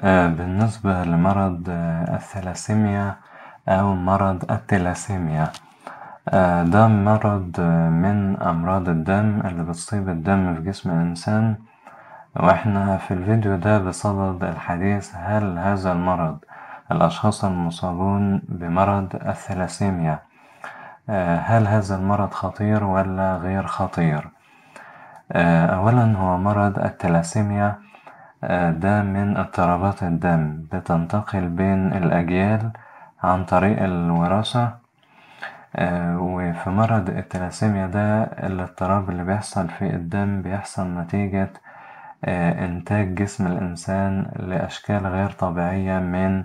آه، بالنسبة لمرض آه، الثلاسيميا أو مرض التلاسيميا آه، ده مرض من أمراض الدم اللي بتصيب الدم في جسم الإنسان وإحنا في الفيديو ده بصدد الحديث هل هذا المرض الأشخاص المصابون بمرض الثلاسيميا هل هذا المرض خطير ولا غير خطير؟ أولا هو مرض التلاسيميا ده من اضطرابات الدم بتنتقل بين الأجيال عن طريق الوراثة وفي مرض التلاسيميا ده الاضطراب اللي بيحصل في الدم بيحصل نتيجة إنتاج جسم الإنسان لأشكال غير طبيعية من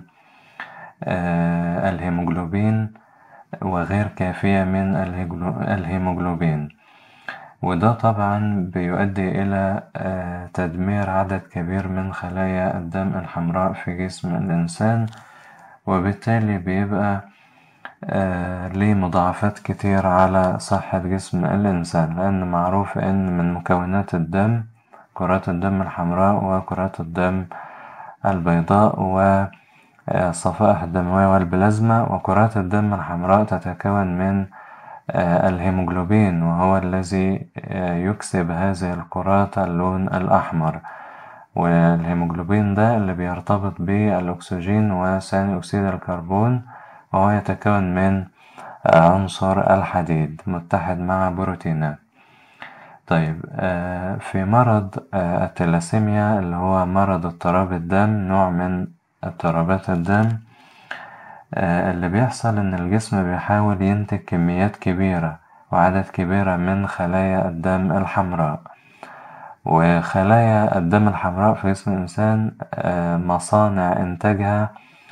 الهيموجلوبين وغير كافية من الهيموجلوبين وده طبعا بيؤدي إلى تدمير عدد كبير من خلايا الدم الحمراء في جسم الإنسان وبالتالي بيبقى ليه مضاعفات كتير على صحة جسم الإنسان لأن معروف إن من مكونات الدم كرات الدم الحمراء وكرات الدم البيضاء والصفائح الدموية والبلازما وكرات الدم الحمراء تتكون من الهيموجلوبين وهو الذي يكسب هذه الكرات اللون الأحمر والهيموجلوبين ده اللي بيرتبط بالأكسجين وثاني أكسيد الكربون وهو يتكون من عنصر الحديد متحد مع بروتينات طيب في مرض التلاسيميا اللي هو مرض اضطراب الدم نوع من اضطرابات الدم اللي بيحصل إن الجسم بيحاول ينتج كميات كبيرة وعدد كبيرة من خلايا الدم الحمراء وخلايا الدم الحمراء في جسم الإنسان مصانع إنتاجها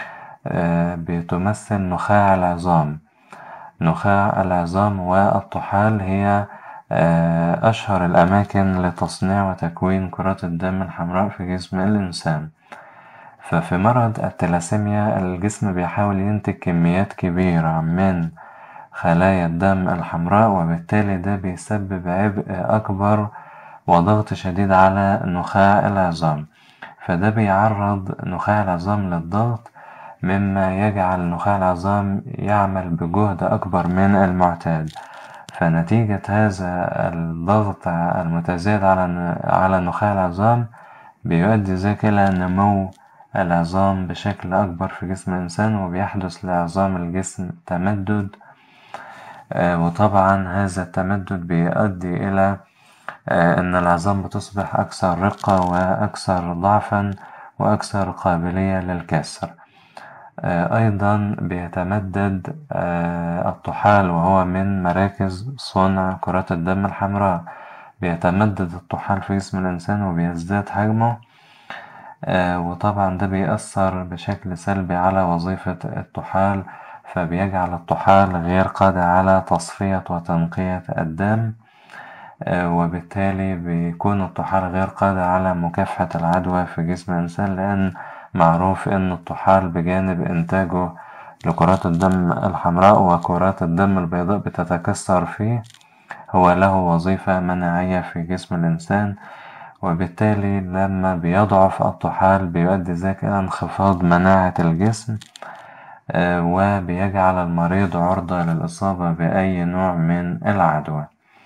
بتمثل نخاع العظام نخاع العظام والطحال هي أشهر الأماكن لتصنيع وتكوين كرات الدم الحمراء في جسم الإنسان ففي مرض التلاسيميا الجسم بيحاول ينتج كميات كبيرة من خلايا الدم الحمراء وبالتالي ده بيسبب عبء أكبر وضغط شديد على نخاع العظام فده بيعرض نخاع العظام للضغط مما يجعل نخاع العظام يعمل بجهد أكبر من المعتاد فنتيجة هذا الضغط المتزايد على على نخاع العظام بيؤدي ذلك إلى نمو العظام بشكل أكبر في جسم الإنسان وبيحدث لعظام الجسم تمدد وطبعا هذا التمدد بيؤدي إلى أن العظام بتصبح أكثر رقة وأكثر ضعفا وأكثر قابلية للكسر أيضا بيتمدد الطحال وهو من مراكز صنع كرات الدم الحمراء بيتمدد الطحال في جسم الإنسان وبيزداد حجمه وطبعا ده بيأثر بشكل سلبي على وظيفة الطحال فبيجعل الطحال غير قادر على تصفية وتنقية الدم وبالتالي بيكون الطحال غير قادر على مكافحة العدوى في جسم الإنسان لأن معروف إن الطحال بجانب إنتاجه لكرات الدم الحمراء وكرات الدم البيضاء بتتكسر فيه هو له وظيفة مناعية في جسم الإنسان وبالتالي لما بيضعف الطحال بيؤدي ذلك إلى انخفاض مناعة الجسم وبيجعل المريض عرضة للإصابة بأي نوع من العدوى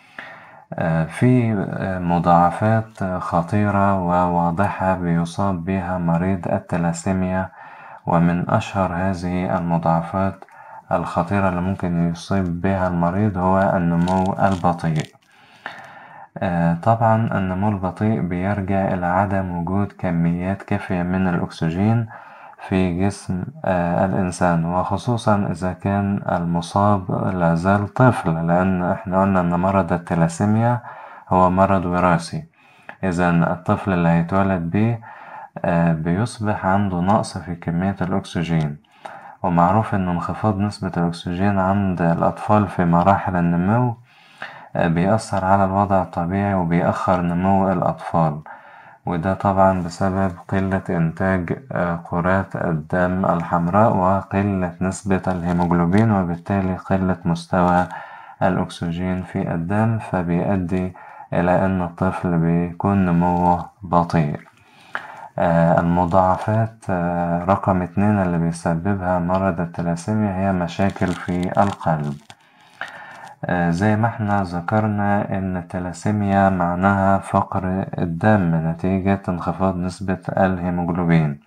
في مضاعفات خطيرة وواضحة بيصاب بها مريض التلاسيميا ومن أشهر هذه المضاعفات الخطيرة اللي ممكن يصيب بها المريض هو النمو البطيء طبعا النمو البطيء بيرجع إلى عدم وجود كميات كافية من الأكسجين في جسم الإنسان وخصوصا إذا كان المصاب لازال طفل لأن إحنا قلنا إن مرض التلاسيميا هو مرض وراثي إذا الطفل اللي هيتولد بيه بيصبح عنده نقص في كمية الأكسجين ومعروف إن انخفاض نسبة الأكسجين عند الأطفال في مراحل النمو بيأثر على الوضع الطبيعي وبيأخر نمو الأطفال وده طبعا بسبب قلة إنتاج كرات الدم الحمراء وقلة نسبة الهيموجلوبين وبالتالي قلة مستوى الأكسجين في الدم فبيؤدي إلى أن الطفل بيكون نموه بطيء المضاعفات رقم اتنين اللي بيسببها مرض التلاسيميا هي مشاكل في القلب زي ما احنا ذكرنا إن التلاسيميا معناها فقر الدم نتيجة انخفاض نسبة الهيموجلوبين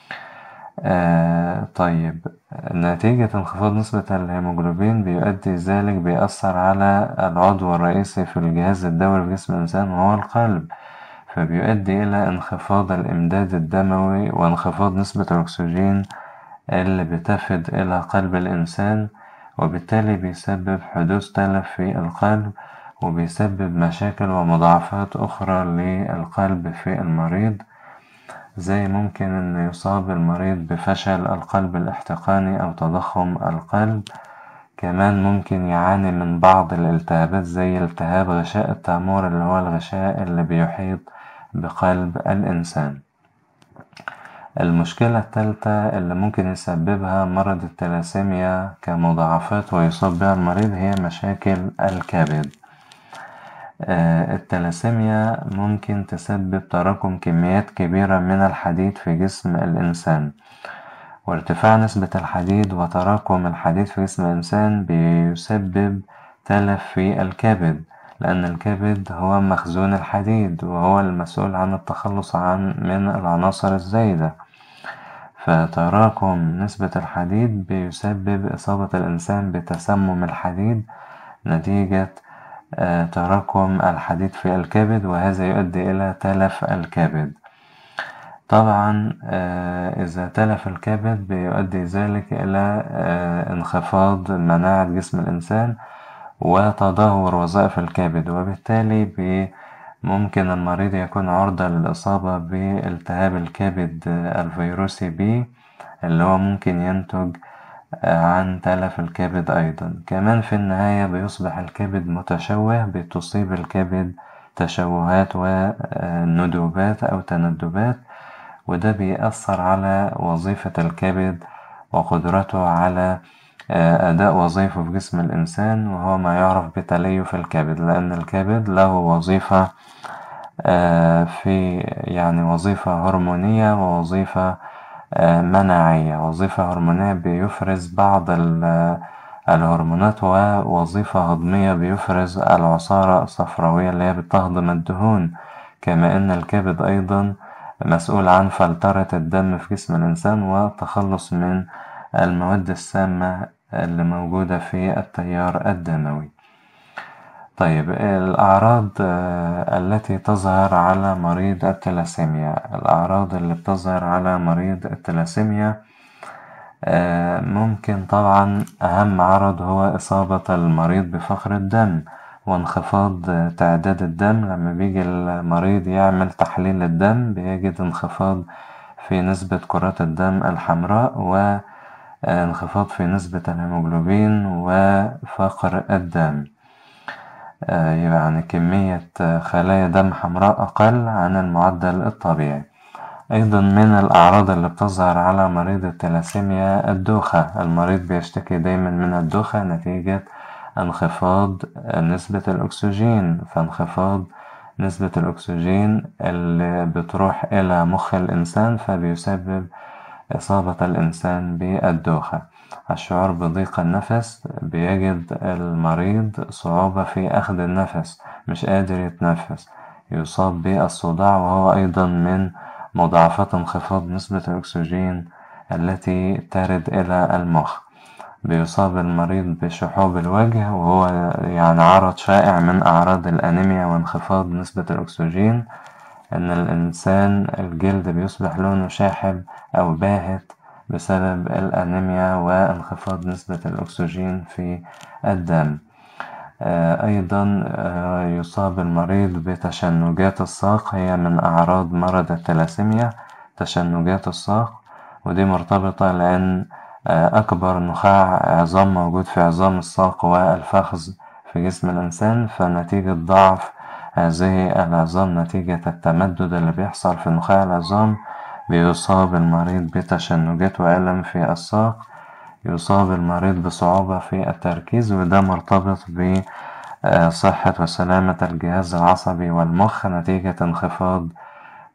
طيب نتيجة انخفاض نسبة الهيموجلوبين بيؤدي ذلك بيأثر على العضو الرئيسي في الجهاز الدوري في جسم الإنسان وهو القلب فبيؤدي إلى انخفاض الإمداد الدموي وانخفاض نسبة الأكسجين اللي بتفد إلى قلب الإنسان وبالتالي بيسبب حدوث تلف في القلب وبيسبب مشاكل ومضاعفات أخرى للقلب في المريض زي ممكن إن يصاب المريض بفشل القلب الاحتقاني أو تضخم القلب كمان ممكن يعاني من بعض الالتهابات زي التهاب غشاء التامور اللي هو الغشاء اللي بيحيط بقلب الإنسان المشكلة التالتة اللي ممكن يسببها مرض التلاسيميا كمضاعفات ويصاب بها المريض هي مشاكل الكبد التلاسيميا ممكن تسبب تراكم كميات كبيرة من الحديد في جسم الإنسان وارتفاع نسبة الحديد وتراكم الحديد في جسم الإنسان بيسبب تلف في الكبد لأن الكبد هو مخزون الحديد وهو المسؤول عن التخلص عن من العناصر الزايدة فتراكم نسبة الحديد بيسبب إصابة الإنسان بتسمم الحديد نتيجة تراكم الحديد في الكبد وهذا يؤدي إلى تلف الكبد طبعا إذا تلف الكبد بيؤدي ذلك إلى انخفاض مناعة جسم الإنسان وتدهور وظائف الكبد وبالتالي ممكن المريض يكون عرضة للإصابة بالتهاب الكبد الفيروسي بي اللي هو ممكن ينتج عن تلف الكبد أيضا كمان في النهاية بيصبح الكبد متشوه بتصيب الكبد تشوهات وندوبات أو تندبات وده بيأثر على وظيفة الكبد وقدرته على أداء وظيفة في جسم الإنسان وهو ما يعرف بتليف الكبد لأن الكبد له وظيفة في يعني وظيفة هرمونية ووظيفة مناعية وظيفة هرمونية بيفرز بعض الهرمونات ووظيفة هضمية بيفرز العصارة الصفراوية اللي هي بتهضم الدهون كما إن الكبد أيضا مسؤول عن فلترة الدم في جسم الإنسان والتخلص من المواد السامة اللي موجودة في التيار الدموي طيب الأعراض التي تظهر على مريض التلاسيميا الأعراض اللي بتظهر على مريض التلاسيميا ممكن طبعا أهم عرض هو إصابة المريض بفقر الدم وانخفاض تعداد الدم لما بيجي المريض يعمل تحليل الدم بيجد انخفاض في نسبة كرات الدم الحمراء وانخفاض في نسبة الهيموجلوبين وفقر الدم يعني كمية خلايا دم حمراء أقل عن المعدل الطبيعي أيضا من الأعراض اللي بتظهر على مريض التلاسيميا الدوخة المريض بيشتكي دايما من الدوخة نتيجة انخفاض نسبة الأكسجين فانخفاض نسبة الأكسجين اللي بتروح إلى مخ الإنسان فبيسبب إصابة الإنسان بالدوخة الشعور بضيق النفس بيجد المريض صعوبة في أخذ النفس مش قادر يتنفس يصاب بالصداع وهو أيضا من مضاعفات انخفاض نسبة الأكسجين التي ترد إلى المخ بيصاب المريض بشحوب الوجه وهو يعني عرض شائع من أعراض الأنيميا وانخفاض نسبة الأكسجين إن الإنسان الجلد بيصبح لونه شاحب أو باهت بسبب الأنيميا وانخفاض نسبة الأكسجين في الدم أيضا يصاب المريض بتشنجات الساق هي من أعراض مرض التلاسيميا تشنجات الساق ودي مرتبطة لأن أكبر نخاع عظام موجود في عظام الساق والفخذ في جسم الإنسان فنتيجة ضعف هذه العظام نتيجة التمدد اللي بيحصل في نخاع العظام بيصاب المريض بتشنجات وألم في الساق يصاب المريض بصعوبة في التركيز وده مرتبط بصحة وسلامة الجهاز العصبي والمخ نتيجة انخفاض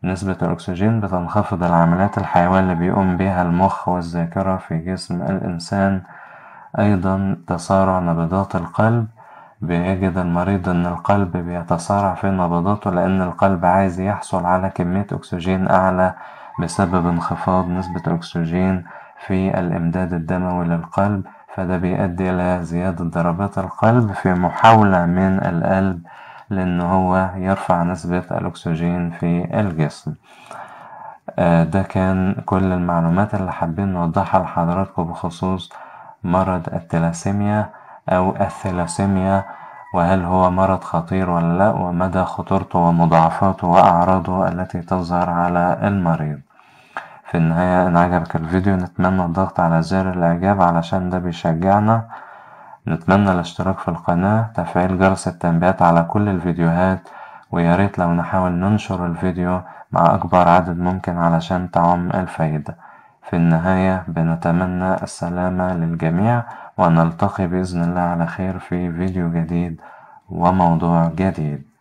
نسبة الأكسجين بتنخفض العمليات الحيوية اللي بيقوم بها المخ والذاكرة في جسم الإنسان أيضا تسارع نبضات القلب بيجد المريض إن القلب بيتسارع في نبضاته لأن القلب عايز يحصل على كمية أكسجين أعلى بسبب انخفاض نسبة الأكسجين في الإمداد الدموي للقلب فده بيؤدي إلى زيادة ضربات القلب في محاولة من القلب لأن هو يرفع نسبة الأكسجين في الجسم ده كان كل المعلومات اللي حابين نوضحها لحضراتكم بخصوص مرض التلاسيميا أو الثلاسيميا وهل هو مرض خطير ولا لا ومدى خطورته ومضاعفاته وأعراضه التي تظهر على المريض في النهاية إن عجبك الفيديو نتمنى الضغط على زر الإعجاب علشان ده بيشجعنا نتمنى الاشتراك في القناة تفعيل جرس التنبيهات على كل الفيديوهات وياريت لو نحاول ننشر الفيديو مع أكبر عدد ممكن علشان تعم الفايدة في النهاية بنتمنى السلامة للجميع ونلتقي بإذن الله على خير في فيديو جديد وموضوع جديد